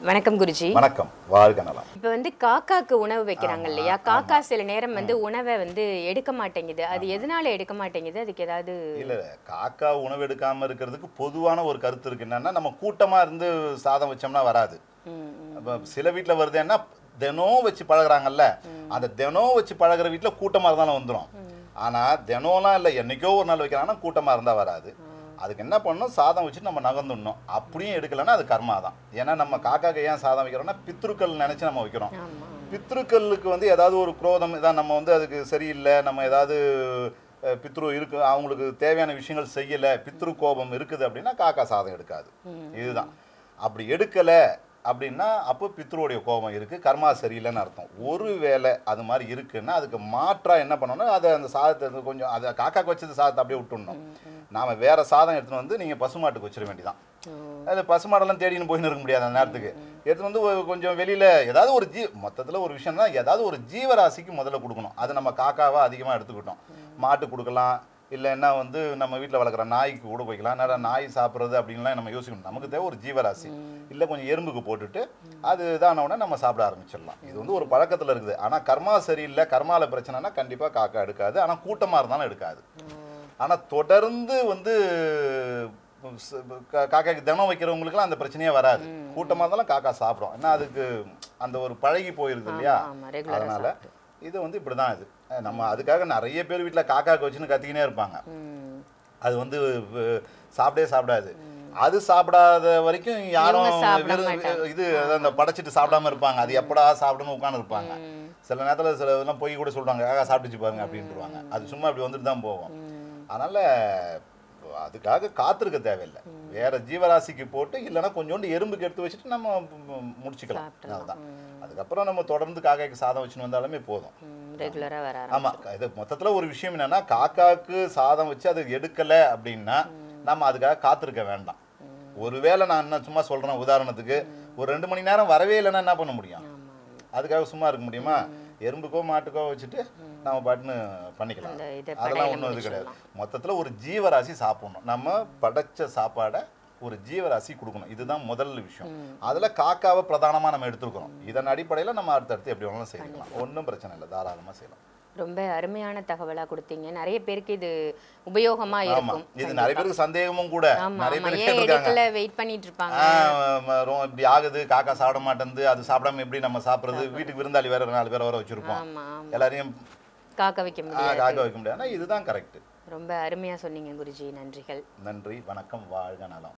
வணக்கம் குருஜி வணக்கம் வாழ்க நலம் இப்போ வந்து காக்காக்கு உணவு வைக்கிறாங்க இல்லையா காக்கா சில நேரம் வந்து உணவை வந்து எடுக்க மாட்டேங்குது அது எதனால எடுக்க மாட்டேங்குது அதுக்கு ஏதாவது இல்ல காக்கா உணவு எடுக்காம இருக்கிறதுக்கு பொதுவான ஒரு கருத்து இருக்கு என்னன்னா நம்ம கூட்டமா இருந்து சாதம் வச்சோம்னா வராது ம், ம். அப்ப சில வீட்ல வருதுன்னா தினம் வச்சு பழகுறாங்கல்ல அந்த தினம் வச்சு பழகுற வீட்ல கூட்டமா இருந்தாலும் வந்துடும் ஆனா தினம்லாம் இல்லை என்னைக்கோ ஒரு நாள் வைக்கிறாங்கன்னா கூட்டமா இருந்தா வராது அதுக்கு என்ன பண்ணணும் சாதம் வச்சு நம்ம நகர்ந்துடணும் அப்படியும் எடுக்கலைன்னா அது கர்மா தான் ஏன்னா நம்ம காக்காக்கு ஏன் சாதம் வைக்கிறோம்னா பித்ருக்கள் நினைச்சு நம்ம வைக்கிறோம் ஆமா பித்ருக்களுக்கு வந்து ஏதாவது ஒரு குரோதம் இதான் நம்ம வந்து அதுக்கு சரியில்லை நம்ம ஏதாவது அஹ், பித்ரு இருக்கு அவங்களுக்கு தேவையான விஷயங்கள் செய்யலை பித்ரு கோபம் இருக்குது அப்படின்னா காக்கா சாதம் எடுக்காது இதுதான் அப்படி எடுக்கலை அப்படின்னா அப்போ பித்ருவோடைய கோபம் இருக்குது கர்மா சரியில்லைன்னு அர்த்தம் ஒரு வேளை அது மாதிரி இருக்குன்னா அதுக்கு மாற்றா என்ன பண்ணணும் அதை அந்த சாதத்தை வந்து கொஞ்சம் அதை காக்காக்கு வச்சது சாதத்தை அப்படியே விட்டுடணும் நாம வேற சாதம் எடுத்துன்னு வந்து நீங்கள் பசுமாட்டுக்கு வச்சிட வேண்டியதான் அது பசுமாடெல்லாம் தேடின்னு போயின்னு இருக்க முடியாது அந்த நேரத்துக்கு எடுத்துன்னு வந்து ஒரு கொஞ்சம் வெளியில் ஏதாவது ஒரு ஜீ மொத்தத்தில் ஒரு விஷயம்னா ஏதாவது ஒரு ஜீவராசிக்கு முதல்ல கொடுக்கணும் அது நம்ம காக்காவா அதிகமாக எடுத்துக்கிட்டோம் மாட்டு கொடுக்கலாம் இல்லைன்னா வந்து நம்ம வீட்டில் வளர்க்குற நாய்க்கு கூட வைக்கலாம் நேரம் நாய் சாப்பிட்றது அப்படின்லாம் நம்ம யோசிக்கணும் நமக்கு தேவை ஒரு ஜீவராசி இல்லை கொஞ்சம் எறும்புக்கு போட்டுட்டு அது இதான உடனே நம்ம சாப்பிட ஆரம்பிச்சிடலாம் இது வந்து ஒரு பழக்கத்தில் இருக்குது ஆனால் கர்மா சரியில்லை கர்மால பிரச்சனைனா கண்டிப்பாக காக்கா எடுக்காது ஆனால் கூட்டமாக இருந்தாலும் எடுக்காது ஆனால் தொடர்ந்து வந்து ச- கா- காக்காக்கு தினம் வைக்கிறவங்களுக்குலாம் அந்த பிரச்சனையே வராது கூட்டமாக இருந்தாலும் காக்கா சாப்பிடும் ஏன்னா அதுக்கு அந்த ஒரு பழகி போயிருது இல்லையா ஆமா ரெகுலரா அதனால இது வந்து இப்படி தான் இது அஹ் நம்ம அதுக்காக நிறைய பேர் வீட்டில் காக்காக்கு வச்சுன்னு கத்திக்கினே இருப்பாங்க ம். அது வந்து வ- சாப்பிடவே சாப்பிடாது அது சாப்பிடாத வரைக்கும் யாரும் இவங்க சாப்பிட வெறும் மாட்டாங்க. இது அதான் அந்த படைச்சிட்டு சாப்பிடாம இருப்பாங்க அது எப்படா சாப்பிடணும் உட்காந்து இருப்பாங்க சில நேரத்தில் சில இதெல்லாம் போய் கூட சொல்றாங்க காக்கா சாப்பிட்டுச்சு பாருங்க அப்படின்ட்டுருவாங்க அது சும்மா இப்படி வந்துட்டு தான் போகும் அதனால அதுக்காக காத்திருக்க தேவையில்லை வேற ஜீவராசிக்கு போட்டு இல்லைன்னா கொஞ்சோண்டு எறும்புக்கு எடுத்து வச்சுட்டு நம்ம மு- முடிச்சுக்கலாம் சாப்பிட்டுறலாம். அதுதான் அதுக்கப்புறம் நம்ம தொடர்ந்து காக்காய்க்கு சாதம் வச்சுன்னு வந்தாலுமே போதும் ம், ரெகுலரா வர ஆமா இது மொத்தத்துல ஒரு விஷயம் என்னன்னா காக்காக்கு சாதம் வச்சு அது எடுக்கல அப்படின்னா நம்ம அதுக்காக காத்திருக்க வேண்டாம் ஒருவேளை நான் என்ன சும்மா சொல்றேன் உதாரணத்துக்கு ஒரு ரெண்டு மணி நேரம் வரவே இல்லைன்னா என்ன பண்ண முடியும் அதுக்காக சும்மா இருக்க முடியுமா எறும்புக்கோ மாட்டுக்கோ வச்சுட்டு நம்ம பாட்டுன்னு பண்ணிக்கலாம் அந்த இதை அதெல்லாம் படையில ஒன்றும் இது கிடையாது மொத்தத்துல ஒரு ஜீவராசி சாப்பிடணும் நம்ம படைச்ச சாப்பாடை ஒரு ஜீவராசி கொடுக்கணும் இதுதான் முதல் விஷயம் அதுல காக்காவை பிரதானமா நம்ம எடுத்துருக்கிறோம் இதன் அடிப்படையில நம்ம அடுத்தடுத்து எப்படி வேணாலும் செய்யலாம் ஒன்றும் பிரச்சனை இல்லை தாராளமா செய்யலாம் ரொம்ப அருமையான தகவலா கொடுத்தீங்க நிறைய பேருக்கு இது உபயோகமா ஆமா இருக்கும் இது நிறைய பேருக்கு சந்தேகமும் கூட ஆமா நிறைய ஆமா பேர் ஏன் கேட்டிருக்காங்க எடுக்கல வெயிட் பண்ணிட்டு இருப்பாங்க ஆ, ம, ரொ- இப்படி ஆகுது காக்கா சாப்பிட மாட்டேங்குது அது சாப்பிடாம எப்படி நம்ம சாப்பிடுறது வீட்டுக்கு விருந்தாளி வேற ஒரு நாலு பேர் வர வச்சிருப்போம் ஆமா ஆமா எல்லாரையும் காக்க வைக்க ஆ, முடியாது காக்க வைக்க முடியாது ஆனா இதுதான் கரெக்ட் ரொம்ப அருமையா சொன்னீங்க குருஜி நன்றிகள் நன்றி வணக்கம் வாழ்க நலம்